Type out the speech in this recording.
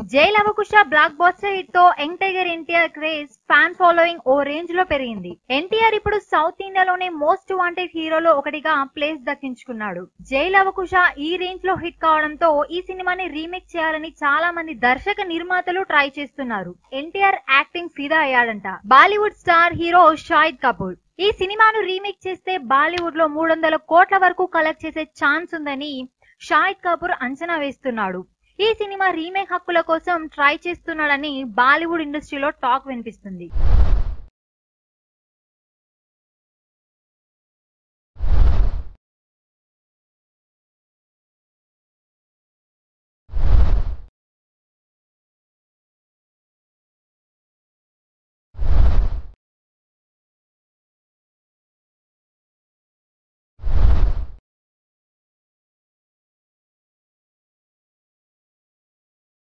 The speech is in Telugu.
జై లవకుశ బ్లాక్ బాస్టర్ హిట్ తో young tiger NTR craze fan following ఓ రేంజ్ లో పెరిగింది ఎన్టీఆర్ ఇప్పుడు సౌత్ ఇండియాలోనే మోస్ట్ వాంటెడ్ హీరోలో ఒకటిగా ప్లేస్ దక్కించుకున్నాడు జై లవకుశ ఈ రేంజ్ లో హిట్ కావడంతో ఈ సినిమాని రీమేక్ చేయాలని చాలా మంది దర్శక నిర్మాతలు ట్రై చేస్తున్నారు ఎన్టీఆర్ యాక్టింగ్ ఫిదా అయ్యాడంట Bollywood star hero Shahid Kapoor ఈ సినిమాను రీమేక్ చేస్తే బాలీవుడ్ లో మూడు వందల కోట్ల వరకు కలెక్ట్ చేసే ఛాన్స్ ఉందని షాహిద్ కపూర్ అంచనా వేస్తున్నాడు ఈ సినిమా రీమేక్ హక్కుల కోసం ట్రై చేస్తున్నాడని బాలీవుడ్ ఇండస్ట్రీలో టాక్ వినిపిస్తుంది